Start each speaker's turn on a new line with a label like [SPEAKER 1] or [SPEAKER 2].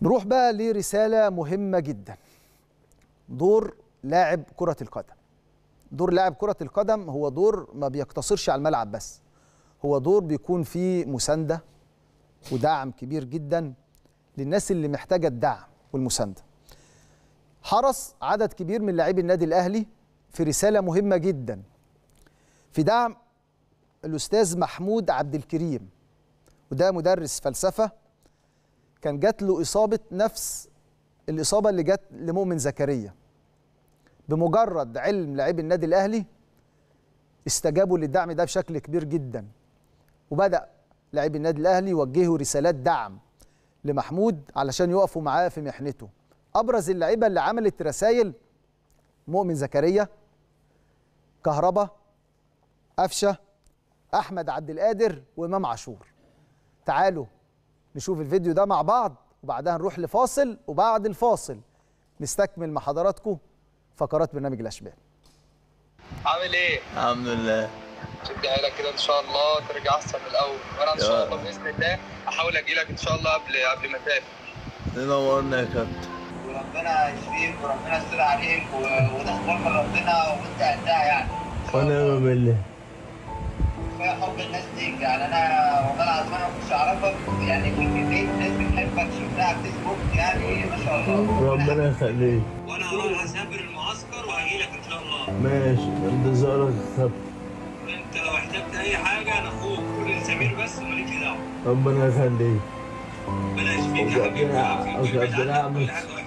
[SPEAKER 1] نروح بقى لرسالة مهمة جدا دور لاعب كرة القدم دور لاعب كرة القدم هو دور ما بيقتصرش على الملعب بس هو دور بيكون فيه مساندة ودعم كبير جدا للناس اللي محتاجة الدعم والمساندة حرص عدد كبير من لاعبي النادي الأهلي في رسالة مهمة جدا في دعم الأستاذ محمود عبد الكريم وده مدرس فلسفة كان جات له إصابة نفس الإصابة اللي جات لمؤمن زكريا بمجرد علم لاعبي النادي الأهلي استجابوا للدعم ده بشكل كبير جدا وبدأ لاعبي النادي الأهلي يوجهوا رسالات دعم لمحمود علشان يقفوا معاه في محنته أبرز اللعيبة اللي عملت رسائل مؤمن زكريا كهربا قفشه احمد عبد القادر وامام عاشور تعالوا نشوف الفيديو ده مع بعض وبعدها نروح لفاصل وبعد الفاصل نستكمل مع حضراتكم فقرات برنامج الاشبال
[SPEAKER 2] عامل ايه؟
[SPEAKER 3] الحمد لله
[SPEAKER 2] شد حيلك كده ان شاء الله ترجع احسن من الاول وانا ان
[SPEAKER 3] يا
[SPEAKER 2] شاء
[SPEAKER 3] رب.
[SPEAKER 2] الله باذن الله احاول اجي لك ان شاء الله قبل قبل ما اسافر
[SPEAKER 3] تنورنا يا كابتن
[SPEAKER 2] وربنا يشفيك وربنا يستر عليك و- وده اختبار من ربنا وانت قدها يعني
[SPEAKER 3] ونعم بالله
[SPEAKER 2] كفايه حب الناس ليك يعني انا والله العظيم انا ما كنتش اعرفك يعني في كميه ناس بتحبك شفتها على الفيسبوك يعني ما شاء الله
[SPEAKER 3] ربنا يخليك
[SPEAKER 4] وانا هروح اسافر المعسكر وهجي لك ان شاء الله
[SPEAKER 3] ماشي انتظارك يا كابتن
[SPEAKER 4] انت لو احتجت اي حاجه انا اخوك قول لسمير بس ومالكش دعوه
[SPEAKER 3] ربنا يخليك
[SPEAKER 4] ربنا يشفيك يا حبيبي
[SPEAKER 3] ربنا-
[SPEAKER 4] ويعافيك ويبعد
[SPEAKER 3] ربنا
[SPEAKER 4] عنك كل
[SPEAKER 3] يعمل-
[SPEAKER 4] حاجه